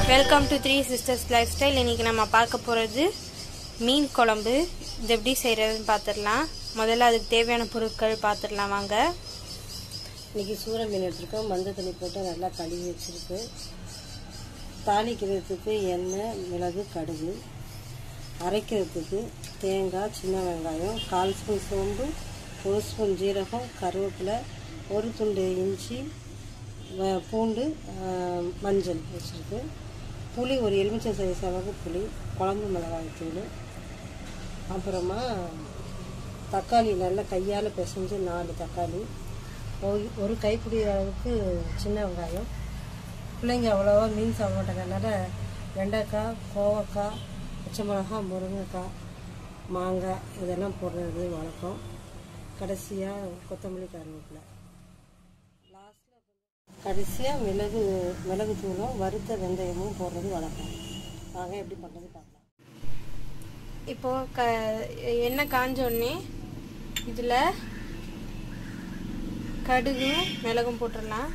welcome to three sisters lifestyle இன்னைக்கு நம்ம பார்க்க போகிறது மீன் குழம்பு இது எப்படி செய்கிறதுன்னு பார்த்துடலாம் முதல்ல அதுக்கு தேவையான பொருட்கள் பார்த்துடலாம் வாங்க இன்னைக்கு சூற மீன் எடுத்துருக்கோம் மஞ்சள் தண்ணி போட்டு நல்லா கழுவி வச்சிருக்கு தாளிக்கிறதுக்கு எண்ணெய் மிளகு கடுகு அரைக்கிறதுக்கு தேங்காய் சின்ன வெங்காயம் கால் ஸ்பூன் சோம்பு ஒரு ஸ்பூன் ஜீரகம் கருவேப்பிலை ஒரு துண்டு இஞ்சி வ- பூண்டு ஆஹ், மஞ்சள் வச்சுருக்கு புளி ஒரு எலுமிச்சை சைஸ் அளவுக்கு புளி குழம்பு மிளகாய் தூள் அப்புறமா தக்காளி நல்லா கையால் பிசைஞ்சு நாலு தக்காளி ஒரு ஒரு கைப்பிடி அளவுக்கு சின்ன வெங்காயம் பிள்ளைங்க அவ்வளோவா மீன் சாப்பிட மாட்டாங்கனால வெண்டைக்காய் கோவக்காய் பச்சை மிளகாய் முருங்கைக்காய் மாங்காய் இதெல்லாம் போடுறது வழக்கம் கடைசியாக கொத்தமல்லி கருவேப்பிலை லாஸ்ட்டில் கடைசியாக மிளகு மிளகு தூளும் வறுத்த வெந்தயமும் போடுறது வழக்கம் வாங்க எப்படி பண்ணுறது பார்க்கலாம் இப்போ க எண்ணெய் காஞ்ச உடனே இதில் கடுகும் மிளகும் போட்டுடலாம்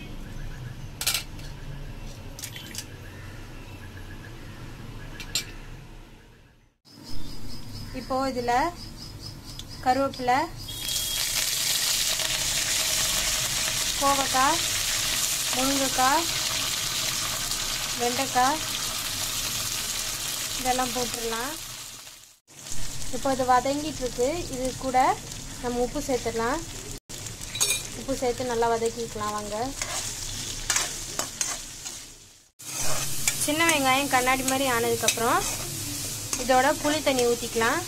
இப்போ இதில் கருவேப்பிலை கோவக்காய் முருங்கைக்காய் வெண்டைக்காய் இதெல்லாம் போட்டுடலாம் இப்போ இது வதங்கிட்டு இருக்கு இது கூட நம்ம உப்பு சேர்த்துடலாம் உப்பு சேர்த்து நல்லா வதக்கிக்கலாம் வாங்க சின்ன வெங்காயம் கண்ணாடி மாதிரி ஆனதுக்கப்புறம் இதோட புளி தண்ணி ஊற்றிக்கலாம்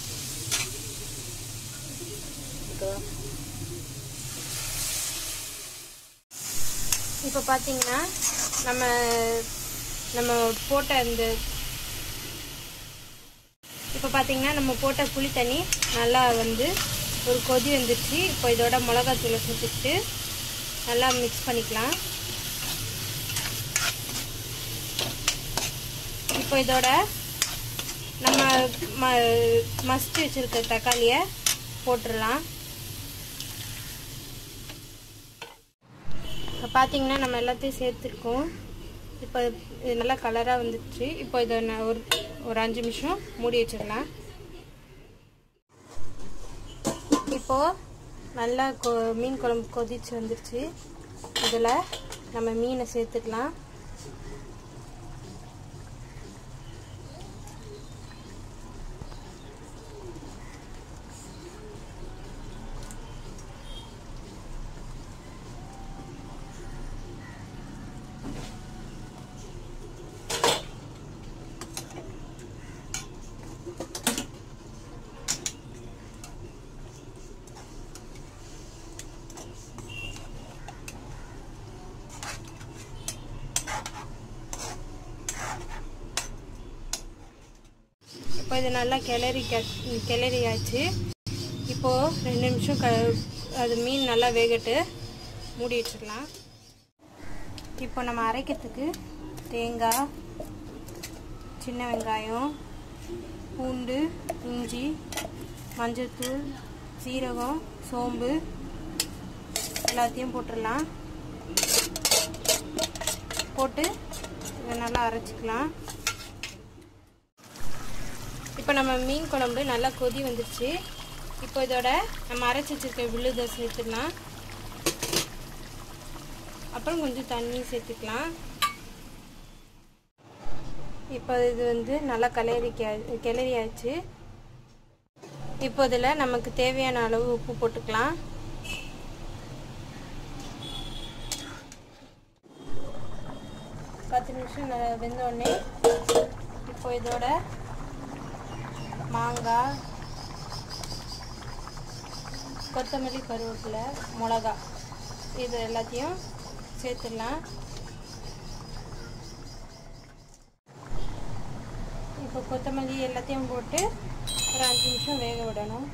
இப்போ பார்த்தீங்கன்னா நம்ம நம்ம போட்ட இந்த இப்போ பார்த்தீங்கன்னா நம்ம போட்ட புளி தண்ணி நல்லா வந்து ஒரு கொதி வந்துருச்சு இப்போ இதோட மிளகாத்தூளை சேர்த்துட்டு நல்லா மிக்ஸ் பண்ணிக்கலாம் இப்போ இதோட நம்ம ம மஸ்ட் வச்சுருக்க தக்காளியை போட்டுடலாம் இப்போ பார்த்தீங்கன்னா நம்ம எல்லாத்தையும் சேர்த்துருக்கோம் இப்போ இது நல்லா கலராக வந்துடுச்சு இப்போ இதை நான் ஒரு ஒரு அஞ்சு நிமிஷம் மூடி வச்சிடலாம் இப்போது நல்லா கொ மீன் குழம்பு கொதிச்சு வந்துருச்சு இதில் நம்ம மீனை சேர்த்துக்கலாம் இப்போ இது நல்லா கிளறி க- கிளறி ஆச்சு இப்போது ரெண்டு நிமிஷம் க அது மீன் நல்லா வேகட்டு மூடி வச்சிடலாம் இப்போ நம்ம அரைக்கிறதுக்கு தேங்காய் சின்ன வெங்காயம் பூண்டு இஞ்சி மஞ்சள்தூள் சீரகம் சோம்பு எல்லாத்தையும் போட்டுடலாம் போட்டு இதை நல்லா அரைச்சிக்கலாம் இப்போ நம்ம மீன் குழம்பு நல்லா கொதி வந்துருச்சு இப்போ இதோட நம்ம அரைச்சி வச்சிருக்க விழுதை சேர்த்துக்கலாம் அப்புறம் கொஞ்சம் தண்ணி சேர்த்துக்கலாம் இப்போ இது வந்து நல்லா கிளறி கிளறி ஆச்சு இப்போ இதில் நமக்கு தேவையான அளவு உப்பு போட்டுக்கலாம் பத்து நிமிஷம் ந- வெந்த உடனே இப்போ இதோட மாங்காய் கொத்தமல்லி கருவேப்பிலை மிளகா இது எல்லாத்தையும் சேர்த்துடலாம் இப்போ கொத்தமல்லி எல்லாத்தையும் போட்டு ஒரு அஞ்சு நிமிஷம் வேக விடணும்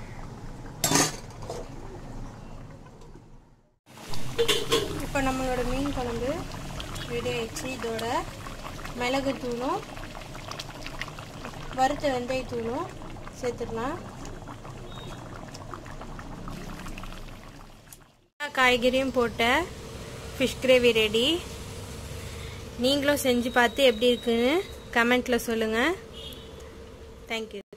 இப்போ நம்மளோட மீன் குழம்பு ரெடி ஆயிடுச்சு இதோட மிளகு தூளும் வறுத்த வெந்தயத்தூளும் சேர்த்துக்கலாம் காய்கறியும் போட்ட ஃபிஷ் கிரேவி ரெடி நீங்களும் செஞ்சு பார்த்து எப்படி இருக்குன்னு கமெண்ட்டில் சொல்லுங்கள் தேங்க்யூ